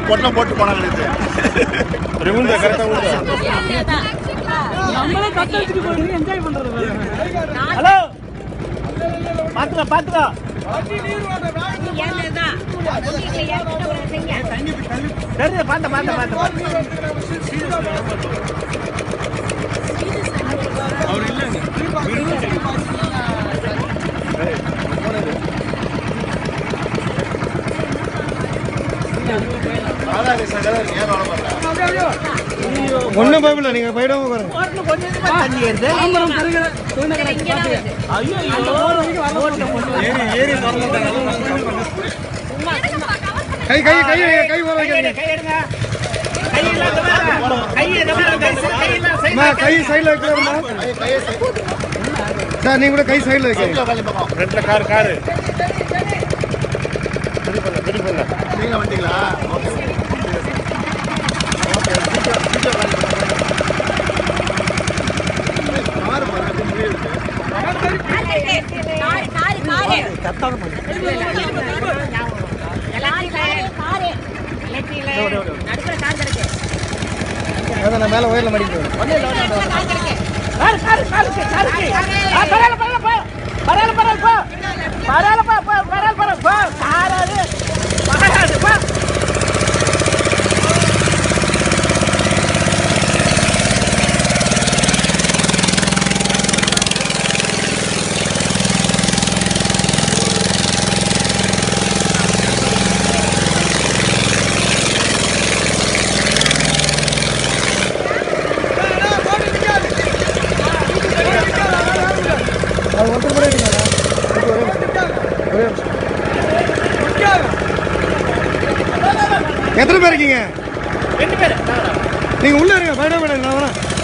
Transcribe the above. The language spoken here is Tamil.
பொட்டலம் போட்டு போனாங்க நேத்து. உழுந்த கரெக்டா உழுந்த நம்மளே கத்தடிச்சுட்டு போய் என்ஜாய் பண்றது ஹலோ பாத்துக்கோ பாத்துக்கோ தெரியுது பார்த்த பார்த்த பார்த்த ராதாகிருஷ்ணன் கடை இருக்கு, ஏன் வாழ மாட்டேன் ஒன்றும் பயப்படல நீங்க போயிடாம பாருங்க ரோட்ல கொஞ்சம் கொஞ்சமா தண்ணி ஏறுது தாம்பரம் தருகிற தூணகரை பார்த்து ஐயோ ஐயோ ரோட்ல கொஞ்சம் ஏறி ஏறி கை கை கை கை ஓர வைக்காதீங்க கை எடுங்க கை இல்லாத கை எல்லாம் கை எல்லாம் அம்மா கை சைடுல வைக்கிறோம்மா கையை கையை சை- சார் நீங்க கூட கை சைடுல வைக்கிறீங்க சைக்கிள் உட்காந்து பக்கம் ரெண்டுல கார் காரு சரி பண்ணல சரி பண்ணல நீங்க வந்தீங்களா ஓகே ஓகே சீக்கிரம் சீக்கிரம் உட்காந்து கார் பாருங்க அப்படியே இருக்கு அதான் நான் மேல உயர்ல மடிக்கிறேன் காரு காரு காருக்கு காருக்கு ஆ பரவாயில்ல பரவாயில்ல போ பரவாயில்ல பரவாயில்ல போ பரவாயில்ல போ போ பரவாயில்ல பரவாயில்ல போ காராது மகாராது போ அது ஒருத்தர் கூட இருக்கீங்களா ஒரே நிமிஷம். ஒரே நிமிஷம். எத்தனை பேர் இருக்கீங்க ரெண்டு பேரு நீங்க உள்ள இருங்க பயணம் வேணாம் நான் வரேன்